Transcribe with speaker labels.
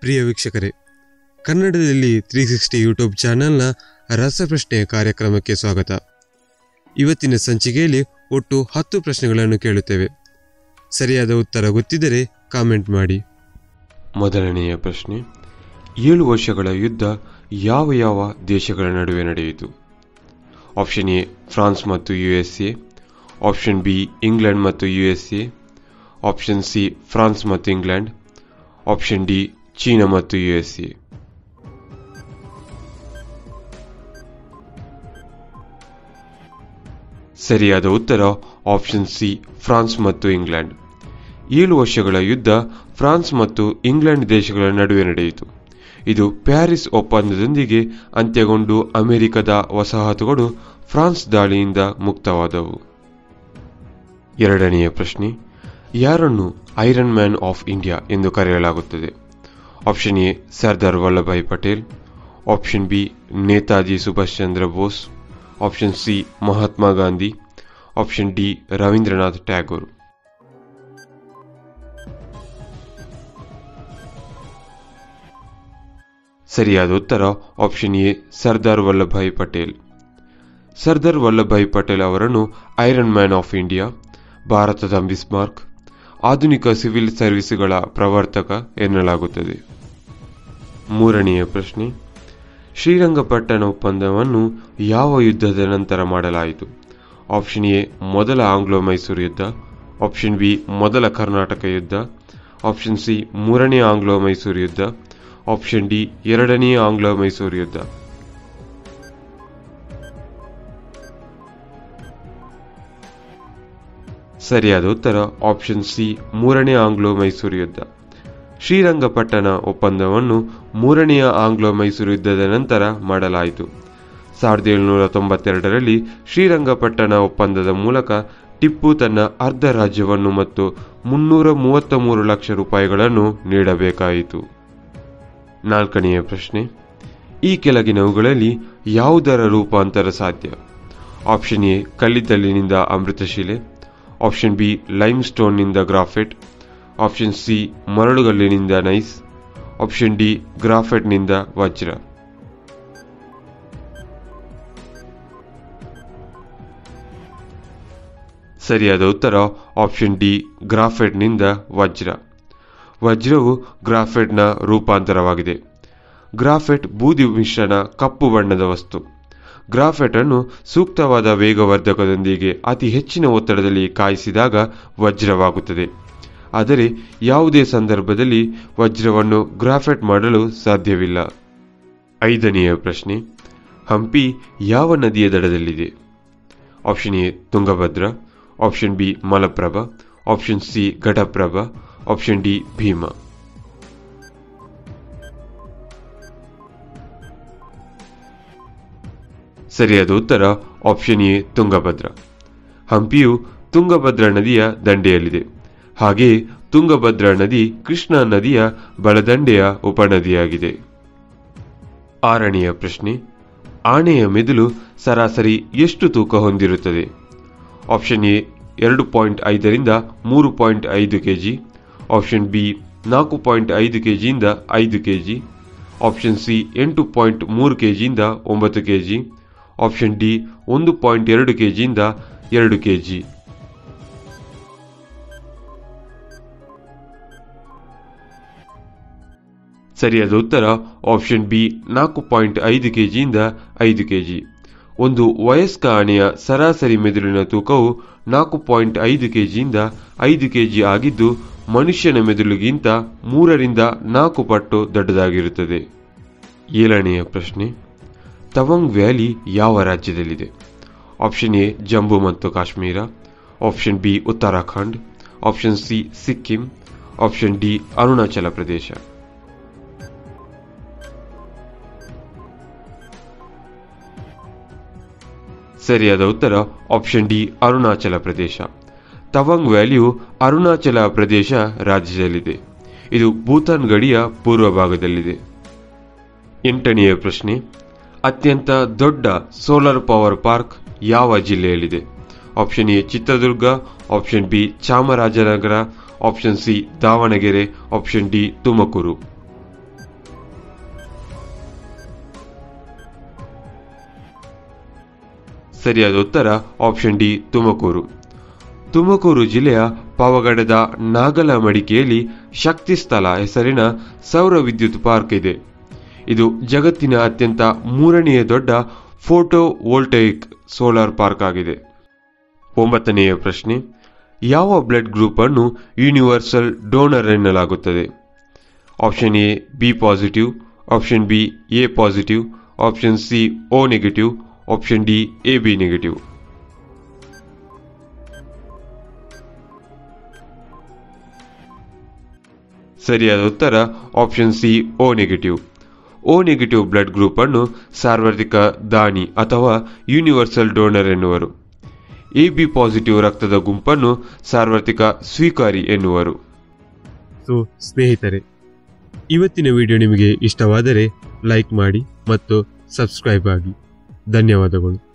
Speaker 1: ಪ್ರಿಯ ವೀಕ್ಷಕರೇ ಕನ್ನಡದಲ್ಲಿ three sixty YouTube ಚಾನೆಲ್ನ ರಸಪ್ರಶ್ನೆ ಕಾರ್ಯಕ್ರಮಕ್ಕೆ ಸ್ವಾಗತ ಇವತ್ತಿನ ಸಂಚಿಕೆಯಲ್ಲಿ ಒಟ್ಟು ಹತ್ತು ಪ್ರಶ್ನೆಗಳನ್ನು ಕೇಳುತ್ತೇವೆ ಸರಿಯಾದ ಉತ್ತರ ಗೊತ್ತಿದ್ದರೆ ಕಾಮೆಂಟ್ ಮಾಡಿ
Speaker 2: ಮೊದಲನೆಯ ಪ್ರಶ್ನೆ ಏಳು ವರ್ಷಗಳ ಯುದ್ಧ ಯಾವ ಯಾವ ದೇಶಗಳ ನಡುವೆ ನಡೆಯಿತು ಆಪ್ಷನ್ ಎ ಫ್ರಾನ್ಸ್ ಮತ್ತು ಯುಎಸ್ಎ ಆಪ್ಷನ್ ಬಿ ಇಂಗ್ಲೆಂಡ್ ಮತ್ತು ಯುಎಸ್ಎ ಆಪ್ಷನ್ ಸಿ ಫ್ರಾನ್ಸ್ ಮತ್ತು ಇಂಗ್ಲೆಂಡ್ ಆಪ್ಷನ್ ಡಿ ಚೀನಾ ಮತ್ತು ಯುಎಸ್ಎ ಸರಿಯಾದ ಉತ್ತರ ಆಪ್ಷನ್ ಸಿ ಫ್ರಾನ್ಸ್ ಮತ್ತು ಇಂಗ್ಲೆಂಡ್ ಏಳು ವರ್ಷಗಳ ಯುದ್ಧ ಫ್ರಾನ್ಸ್ ಮತ್ತು ಇಂಗ್ಲೆಂಡ್ ದೇಶಗಳ ನಡುವೆ ನಡೆಯಿತು ಇದು ಪ್ಯಾರಿಸ್ ಒಪ್ಪಂದದೊಂದಿಗೆ ಅಂತ್ಯಗೊಂಡು ಅಮೆರಿಕದ ವಸಾಹತುಗಳು ಫ್ರಾನ್ಸ್ ದಾಳಿಯಿಂದ ಮುಕ್ತವಾದವು ಎರಡನೆಯ ಪ್ರಶ್ನೆ ಯಾರನ್ನು ಐರನ್ ಮ್ಯಾನ್ ಆಫ್ ಇಂಡಿಯಾ ಎಂದು ಕರೆಯಲಾಗುತ್ತದೆ option A Sardar Vallabhbhai Patel option B Netaji Subhash Chandra Bose option C Mahatma Gandhi option D Rabindranath Tagore ಸರಿಯಾದ ಉತ್ತರ ಆಪ್ಷನ್ ಎ ಸರ್ದಾರ್ ವಲ್ಲಭಾಯ್ ಪಟೇಲ್ ಸರ್ದಾರ್ ವಲ್ಲಭಾಯ್ ಪಟೇಲ್ ಅವರನ್ನು ಐರನ್ ಮ್ಯಾನ್ ಆಫ್ ಇಂಡಿಯಾ ಭಾರತದ ಬಿಸ್ಮಾರ್ಕ್ ಆಧುನಿಕ ಸಿವಿಲ್ ಸರ್ವಿಸ್ಗಳ ಪ್ರವರ್ತಕ ಎನ್ನಲಾಗುತ್ತದೆ ಮೂರನೆಯ ಪ್ರಶ್ನೆ ಶ್ರೀರಂಗಪಟ್ಟಣ ಒಪ್ಪಂದವನ್ನು ಯಾವ ಯುದ್ಧದ ನಂತರ ಮಾಡಲಾಯಿತು ಆಪ್ಷನ್ ಎ ಮೊದಲ ಆಂಗ್ಲೋ ಮೈಸೂರು ಯುದ್ಧ ಆಪ್ಷನ್ ಬಿ ಮೊದಲ ಕರ್ನಾಟಕ ಯುದ್ಧ ಆಪ್ಷನ್ ಸಿ ಮೂರನೇ ಆಂಗ್ಲೋ ಮೈಸೂರು ಯುದ್ಧ ಆಪ್ಷನ್ ಡಿ ಎರಡನೇ ಆಂಗ್ಲೋ ಮೈಸೂರು ಯುದ್ಧ ಸರಿಯಾದ ಉತ್ತರ ಆಪ್ಷನ್ ಸಿ ಮೂರನೇ ಆಂಗ್ಲೋ ಮೈಸೂರು ಯುದ್ಧ ಶ್ರೀರಂಗಪಟ್ಟಣ ಒಪ್ಪಂದವನ್ನು ಮೂರನೆಯ ಆಂಗ್ಲೋ ಮೈಸೂರು ಯುದ್ಧದ ನಂತರ ಮಾಡಲಾಯಿತು ಸಾವಿರದ ಏಳುನೂರ ತೊಂಬತ್ತೆರಡರಲ್ಲಿ ಶ್ರೀರಂಗಪಟ್ಟಣ ಒಪ್ಪಂದದ ಮೂಲಕ ಟಿಪ್ಪು ತನ್ನ ಅರ್ಧ ರಾಜ್ಯವನ್ನು ಮತ್ತು ಮುನ್ನೂರ ಮೂವತ್ತ ಮೂರು ಲಕ್ಷ ರೂಪಾಯಿಗಳನ್ನು ನೀಡಬೇಕಾಯಿತು ನಾಲ್ಕನೆಯ ಪ್ರಶ್ನೆ ಈ ಕೆಳಗಿನವುಗಳಲ್ಲಿ ಯಾವುದರ ರೂಪಾಂತರ ಸಾಧ್ಯ ಆಪ್ಷನ್ ಎ ಕಲ್ಲಿದ್ದಲಿನಿಂದ ಅಮೃತಶಿಲೆ ಆಪ್ಷನ್ ಬಿ ಲೈಮ್ ಸ್ಟೋನ್ನಿಂದ ಗ್ರಾಫೈಟ್ ಆಪ್ಷನ್ ಸಿ ಮರಳುಗಲ್ಲಿನಿಂದ ನೈಸ್ ಆಪ್ಷನ್ ಡಿ ಗ್ರಾಫೈಟ್ನಿಂದ ವಜ್ರ ಸರಿಯಾದ ಉತ್ತರ ಆಪ್ಷನ್ ಡಿ ಗ್ರಾಫೈಟ್ನಿಂದ ವಜ್ರ ವಜ್ರವು ಗ್ರಾಫೈಟ್ನ ರೂಪಾಂತರವಾಗಿದೆ ಗ್ರಾಫೈಟ್ ಬೂದಿ ಮಿಶ್ರಣ ಕಪ್ಪು ಬಣ್ಣದ ವಸ್ತು ಗ್ರಾಫೈಟ್ ಅನ್ನು ಸೂಕ್ತವಾದ ವೇಗವರ್ಧಕದೊಂದಿಗೆ ಅತಿ ಹೆಚ್ಚಿನ ಒತ್ತಡದಲ್ಲಿ ಕಾಯಿಸಿದಾಗ ವಜ್ರವಾಗುತ್ತದೆ ಆದರೆ ಯಾವುದೇ ಸಂದರ್ಭದಲ್ಲಿ ವಜ್ರವನ್ನು ಗ್ರಾಫೈಟ್ ಮಾಡಲು ಸಾಧ್ಯವಿಲ್ಲ ಐದನೆಯ ಪ್ರಶ್ನೆ ಹಂಪಿ ಯಾವ ನದಿಯ ದಡದಲ್ಲಿದೆ option A Tungabhadra option B Malaprabha option C Ghataprabha option D Bhima ಸರಿಯಾದ ಉತ್ತರ ಆಪ್ಷನ್ ಎ ತುಂಗಭದ್ರಾ ಹಂಪಿಯು ತುಂಗಭದ್ರಾ ನದಿಯ ದಂಡೆಯಲ್ಲಿದೆ ಹಾಗೆಯೇ ತುಂಗಭದ್ರಾ ನದಿ ಕೃಷ್ಣಾ ನದಿಯ ಬಲದಂಡೆಯ ಉಪನದಿಯಾಗಿದೆ ಆರನೆಯ ಪ್ರಶ್ನೆ ಆನೆಯ ಮೆದುಳು ಸರಾಸರಿ ಎಷ್ಟು ತೂಕ ಹೊಂದಿರುತ್ತದೆ ಆಪ್ಷನ್ ಎ ಎರಡು ಪಾಯಿಂಟ್ ಐದರಿಂದ ಮೂರು ಪಾಯಿಂಟ್ ಐದು ಕೆಜಿ ಆಪ್ಷನ್ ಬಿ ನಾಲ್ಕು ಪಾಯಿಂಟ್ ಐದು ಕೆಜಿಯಿಂದ ಐದು ಕೆಜಿ ಆಪ್ಷನ್ ಸಿ ಎಂಟು ಪಾಯಿಂಟ್ ಮೂರು ಕೆಜಿಯಿಂದ ಒಂಬತ್ತು ಕೆಜಿ ಆಪ್ಷನ್ ಡಿ ಒಂದು ಪಾಯಿಂಟ್ ಎರಡು ಕೆಜಿಯಿಂದ ಎರಡು ಕೆಜಿ ಸರಿಯಾದ ಉತ್ತರ ಆಪ್ಷನ್ ಬಿ ನಾಲ್ಕು ಪಾಯಿಂಟ್ ಐದು ಕೆಜಿಯಿಂದ ಐದು ಕೆಜಿ ಒಂದು ವಯಸ್ಕ ಆನೆಯ ಸರಾಸರಿ ಮೆದುಳಿನ ತೂಕವು ನಾಲ್ಕು ಪಾಯಿಂಟ್ ಐದು ಕೆಜಿಯಿಂದ ಐದು ಕೆಜಿ ಆಗಿದ್ದು ಮನುಷ್ಯನ ಮೆದುಳಿಗಿಂತ ಮೂರರಿಂದ ನಾಲ್ಕು ಪಟ್ಟು ದೊಡ್ಡದಾಗಿರುತ್ತದೆ ಏಳನೆಯ ಪ್ರಶ್ನೆ ತವಂಗ್ ವ್ಯಾಲಿ ಯಾವ ರಾಜ್ಯದಲ್ಲಿದೆ ಆಪ್ಷನ್ ಎ ಜಮ್ಮು ಮತ್ತು Kashmir option B Uttarakhand option C Sikkim option D Arunachal Pradesh ಸರಿಯಾದ ಉತ್ತರ ಆಪ್ಷನ್ ಡಿ ಅರುಣಾಚಲ ಪ್ರದೇಶ ತವಂಗ್ ವ್ಯಾಲಿಯು ಅರುಣಾಚಲ ಪ್ರದೇಶ ರಾಜ್ಯದಲ್ಲಿದೆ ಇದು ಭೂತಾನ್ ಗಡಿಯ ಪೂರ್ವ ಭಾಗದಲ್ಲಿದೆ ಎಂಟನೆಯ ಪ್ರಶ್ನೆ ಅತ್ಯಂತ ದೊಡ್ಡ ಸೋಲಾರ್ ಪವರ್ ಪಾರ್ಕ್ ಯಾವ ಜಿಲ್ಲೆಯಲ್ಲಿದೆ option A Chitradurga option B Chamarajanagar option C Davanagere option D Tumakuru ಸರಿಯಾದ ಉತ್ತರ ಆಪ್ಷನ್ ಡಿ ತುಮಕೂರು ತುಮಕೂರು ಜಿಲ್ಲೆಯ ಪಾವಗಡದ ನಾಗಲಮಡಿಕೆಯಲ್ಲಿ ಶಕ್ತಿ ಸ್ಥಳ ಹೆಸರಿನ ಸೌರ ವಿದ್ಯುತ್ ಪಾರ್ಕ್ ಇದೆ ಇದು ಜಗತ್ತಿನ ಅತ್ಯಂತ ಮೂರನೆಯ ದೊಡ್ಡ ಫೋಟೋ ವೋಲ್ಟೈಕ್ ಸೋಲಾರ್ ಪಾರ್ಕ್ ಆಗಿದೆ ಒಂಬತ್ತನೆಯ ಪ್ರಶ್ನೆ ಯಾವ ಬ್ಲಡ್ ಗ್ರೂಪ್ ಅನ್ನು ಯೂನಿವರ್ಸಲ್ ಡೋನರ್ ಎನ್ನಲಾಗುತ್ತದೆ option A B positive option B A positive option C O negative option D A B negative ಸರಿಯಾದ ಉತ್ತರ option C O negative O negative blood group ಅನ್ನು ಸಾರ್ವತ್ರಿಕ ದಾನಿ ಅಥವಾ ಯೂನಿವರ್ಸಲ್ ಡೋನರ್ ಎನ್ನುವರು A B positive ರಕ್ತದ ಗುಂಪನ್ನು ಸಾರ್ವತ್ರಿಕ ಸ್ವೀಕಾರಿ ಎನ್ನುವರು
Speaker 1: ಸೊ ಸ್ನೇಹಿತರೆ ಇವತ್ತಿನ ವಿಡಿಯೋ ನಿಮಗೆ ಇಷ್ಟವಾದರೆ ಲೈಕ್ ಮಾಡಿ ಮತ್ತು ಸಬ್ಸ್ಕ್ರೈಬ್ ಆಗಿ ಧನ್ಯವಾದಗಳು